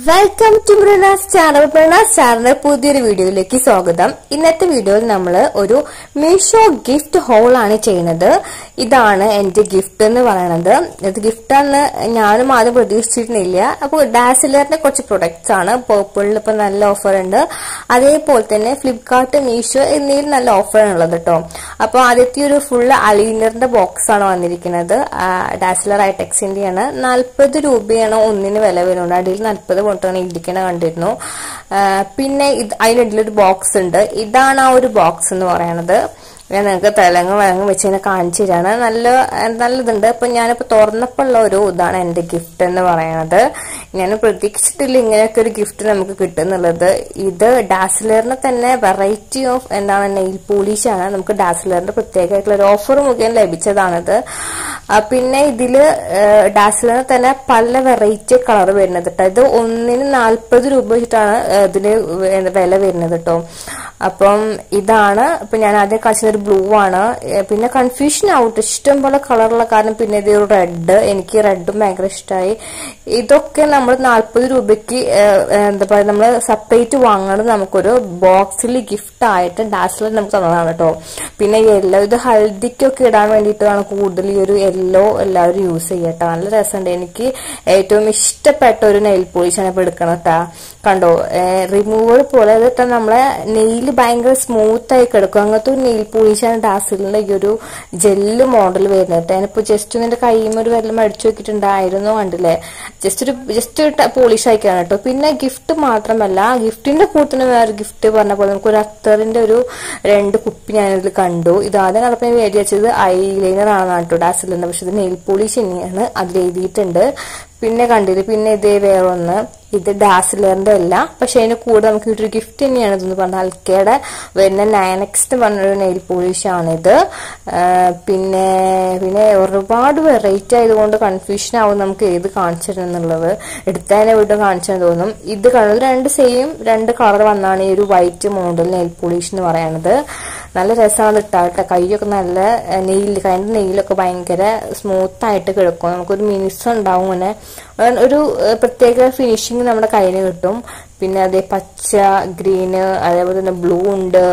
welcome to Mrinas channel Mrinas ചാനലിന്റെ പുതിയൊരു വീഡിയോയിലേക്ക് സ്വാഗതം ഇന്നത്തെ വീഡിയോയിൽ നമ്മൾ ഒരു മീഷോ ഗിഫ്റ്റ് ഹോൾ ആണ് ചെയ്യുന്നത് ഇതാണ് എന്റെ ഗിഫ്റ്റ് എന്ന് പറയുന്നത് ഇത് ഗിഫ്റ്റാന്ന് ഞാനും ആദ്യം പ്രതീക്ഷിച്ചിരുന്നില്ല അപ്പോൾ ഡാസിലറിന്റെ കുറച്ച് പ്രൊഡക്ട്സ് ആണ് പേർപ്പിളിൽ ഇപ്പൊ നല്ല ഓഫർ ഉണ്ട് അതേപോലെ തന്നെ ഫ്ലിപ്കാർട്ട് മീഷോ എന്നിവയിൽ നല്ല ഓഫർ ഉള്ളത് കേട്ടോ അപ്പോൾ ആദ്യത്തെ ഒരു ഫുൾ അലീനറിന്റെ ബോക്സ് ആണ് വന്നിരിക്കുന്നത് ഡാസിലർ ഐടെക്സിന്റെയാണ് നാൽപ്പത് രൂപയാണ് ഒന്നിന് വില വരുന്നത് അടിയിൽ നാൽപ്പത് കൊണ്ടാണ് ഇരിക്കണ കണ്ടിരുന്നു ആ, പിന്നെ ഇത് അതിനിടയിൽ ഒരു ബോക്സ് ഉണ്ട് ഇതാണ് ആ ഒരു ബോക്സ് എന്ന് പറയണത് ഞാൻ നിങ്ങൾക്ക് തിളങ്ങ് വിളങ്ങ് വെച്ച് ഇങ്ങനെ കാണിച്ചു തരാണ് നല്ല നല്ലതുണ്ട് അപ്പൊ ഞാനിപ്പോ തുറന്നപ്പോൾ ഉള്ള ഒരു ഇതാണ് എന്റെ ഗിഫ്റ്റ് എന്ന് പറയണത് ഞാൻ പ്രതീക്ഷിച്ചിട്ടില്ല ഇങ്ങനെയൊക്കെ ഒരു ഗിഫ്റ്റ് നമുക്ക് കിട്ടുന്നുള്ളത് ഇത് ഡാസ്ലറിന് തന്നെ വെറൈറ്റി ഓഫ് എന്താണ് നെയിൽ പോളിഷ് ആണ് നമുക്ക് ഡാസ്ലറിന്റെ പ്രത്യേകമായിട്ടുള്ള ഒരു ഓഫർ മുഖേന ലഭിച്ചതാണിത് ആ, പിന്നെ ഇതില് ഡാസ്ലറിന് തന്നെ പല വെറൈറ്റി കളർ വരുന്നത് കേട്ടോ ഇത് ഒന്നിന് നാൽപ്പത് രൂപ വെച്ചിട്ടാണ് ആ, ഇതിന് വെ- വില വരുന്നത് കേട്ടോ അപ്പം ഇതാണ് ഇപ്പൊ ഞാൻ ആദ്യം കാണിച്ചത് ഒരു ബ്ലൂ ആണ് ഏ, പിന്നെ കൺഫ്യൂഷൻ ആവും ഇഷ്ടം പോലെ കളറുള്ള കാരണം പിന്നെ ഇത് ഒരു റെഡ് എനിക്ക് റെഡും ഭയങ്കര ഇഷ്ടമായി ഇതൊക്കെ നമ്മൾ നാൽപ്പത് രൂപയ്ക്ക് ഏ, ഏ, എന്താ പറയുക നമ്മൾ സെപ്പറേറ്റ് വാങ്ങണത് നമുക്കൊരു ബോക്സിൽ ഗിഫ്റ്റ് ആയിട്ട് ഡാസ്ലർ നമുക്ക് തന്നതാണ് കേട്ടോ പിന്നെ യെല്ലോ ഇത് ഹൽദിക്കൊക്കെ ഇടാൻ വേണ്ടിയിട്ടാണ് കൂടുതൽ ഈ ഒരു യെല്ലോ എല്ലാവരും യൂസ് ചെയ്യട്ടോ നല്ല രസമുണ്ട് എനിക്ക് ഏറ്റവും ഇഷ്ടപ്പെട്ട ഒരു നെയിൽ പോളിഷാണ് ഇപ്പൊ എടുക്കണം കേട്ടാ കണ്ടോ റിമൂവർ പോലെ അതിട്ട് നമ്മളെ നെയിൽ ഭയങ്കര സ്മൂത്ത് ആയി കിടക്കും അങ്ങനത്തെ ഒരു നെയിൽ പോളിഷാണ് ഡാസിലിന്റെ ഈ ഒരു ജെല്ല് മോഡൽ വരുന്നത് കേട്ടോ ഞാനിപ്പോ ജസ്റ്റ് നിന്റെ കൈമ ഒരു വെള്ളം അടിച്ചു വെക്കിട്ടുണ്ടായിരുന്നു കണ്ടില്ലേ ജസ്റ്റ് ഒരു ജസ്റ്റ് ഒരു പോളിഷ് ആയിക്കാണ് കേട്ടോ പിന്നെ ഗിഫ്റ്റ് മാത്രമല്ല ഗിഫ്റ്റിന്റെ കൂട്ടിന് വേറെ ഗിഫ്റ്റ് പറഞ്ഞ പോലെ നമുക്ക് ഒരു അത്തറിന്റെ ഒരു രണ്ട് കുപ്പി ഞാനിതിൽ കണ്ടു ഇത് ആദ്യം കണ്ടപ്പോൾ ഞാൻ വേണ്ടി വെച്ചത് ഐ ലൈനർ ആണ് കേട്ടോ ഡാസിലിന്റെ പക്ഷെ ഇത് നെയിൽ പോളിഷ് തന്നെയാണ് അതിൽ എഴുതിയിട്ടുണ്ട് പിന്നെ കണ്ടില്ല പിന്നെ ഇതേ വേറെ ഒന്ന് ഇത് ഡാസിലറിന്റെ അല്ല പക്ഷെ അതിന് കൂടെ നമുക്ക് കിട്ടിയൊരു ഗിഫ്റ്റ് തന്നെയാണ് ഇതെന്ന് പറഞ്ഞാൽ അൽക്കയുടെ വരുന്ന നയനക്സ്റ്റ് പറഞ്ഞൊരു നെയിൽ പോളിഷ് ആണിത് ആ, പിന്നെ പിന്നെ ഒരുപാട് വെറൈറ്റി ആയതുകൊണ്ട് കൺഫ്യൂഷൻ ആവും നമുക്ക് ഏത് കാണിച്ചിരുന്നു എന്നുള്ളത് എടുത്തതിനെ വീണ്ടും കാണിച്ചാൽ തോന്നും ഇത് കാണുന്നത് രണ്ട് സെയിം രണ്ട് കളർ വന്നാണ് ഈ ഒരു വൈറ്റ് മോഡൽ നെയിൽ പോളിഷ് എന്ന് പറയുന്നത് നല്ല രസമാണ് ഇട്ടാട്ടെ കൈയൊക്കെ നല്ല നെയിൽ കൈൻ്റെ നെയിലൊക്കെ ഭയങ്കര സ്മൂത്ത് ആയിട്ട് കിടക്കും നമുക്കൊരു മിനിസം ഉണ്ടാവും അങ്ങനെ ഏഹ് ഒരു ഏഹ് പ്രത്യേക ഫിനിഷിങ് നമ്മുടെ കയ്യിൽ കിട്ടും പിന്നെ അതേ പച്ച ഗ്രീന് അതേപോലെ തന്നെ ബ്ലൂ ഉണ്ട്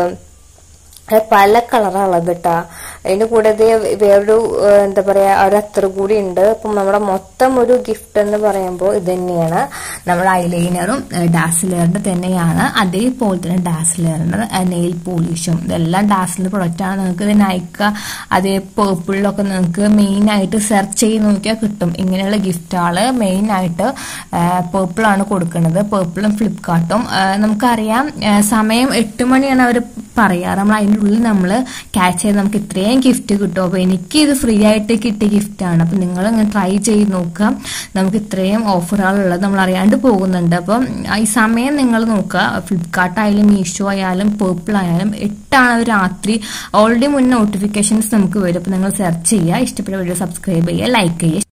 അത് പല കളറുള്ളത് കേട്ടാ അതിന്റെ കൂടെ ഇത് വേറൊരു ഏഹ്, എന്താ പറയാ ഒരു അത്ര കൂടി ഉണ്ട് അപ്പം നമ്മുടെ മൊത്തം ഒരു ഗിഫ്റ്റ് എന്ന് പറയുമ്പോൾ ഇത് തന്നെയാണ് നമ്മുടെ ഐലൈനറും ഡാസിലറിന്റെ തന്നെയാണ് അതേപോലെ തന്നെ ഡാസിലറിന്റെ നെയിൽ പോളിഷും ഇതെല്ലാം ഡാസിലിന്റെ പ്രൊഡക്റ്റ് ആണ് നിങ്ങൾക്ക് ഇത് നയിക്ക അതേ പേർപ്പിളിലൊക്കെ നിങ്ങൾക്ക് മെയിൻ ആയിട്ട് സെർച്ച് ചെയ്ത് നോക്കിയാൽ കിട്ടും ഇങ്ങനെയുള്ള ഗിഫ്റ്റുകള് മെയിൻ ആയിട്ട് പേർപ്പിൾ ആണ് കൊടുക്കുന്നത് പേർപ്പിളും ഫ്ലിപ്കാർട്ടും നമുക്കറിയാം ആ, സമയം എട്ട് മണിയാണ് അവർ പറയാറ് നമ്മൾ അതിൻ്റെ ഉള്ളിൽ നമ്മൾ ക്യാച്ച് ചെയ്ത് നമുക്ക് ഇത്രയും ഗിഫ്റ്റ് കിട്ടും അപ്പോൾ എനിക്ക് ഇത് ഫ്രീ ആയിട്ട് കിട്ടിയ ഗിഫ്റ്റാണ് അപ്പം നിങ്ങൾ ഇങ്ങനെ ട്രൈ ചെയ്ത് നോക്കുക നമുക്ക് ഇത്രയും ഓഫറുകളുള്ളത് നമ്മൾ അറിയാണ്ട് പോകുന്നുണ്ട് അപ്പം ഈ സമയം നിങ്ങൾ നോക്കുക ഫ്ലിപ്കാർട്ട് ആയാലും മീഷോ ആയാലും പേർപ്പിൾ ആയാലും എട്ടാണ് അത് രാത്രി ഓൾറെഡി മുന്നേ നോട്ടിഫിക്കേഷൻസ് നമുക്ക് വരും അപ്പം നിങ്ങൾ സെർച്ച് ചെയ്യുക ഇഷ്ടപ്പെട്ട വീഡിയോ സബ്സ്ക്രൈബ് ചെയ്യുക ലൈക്ക് ചെയ്യുക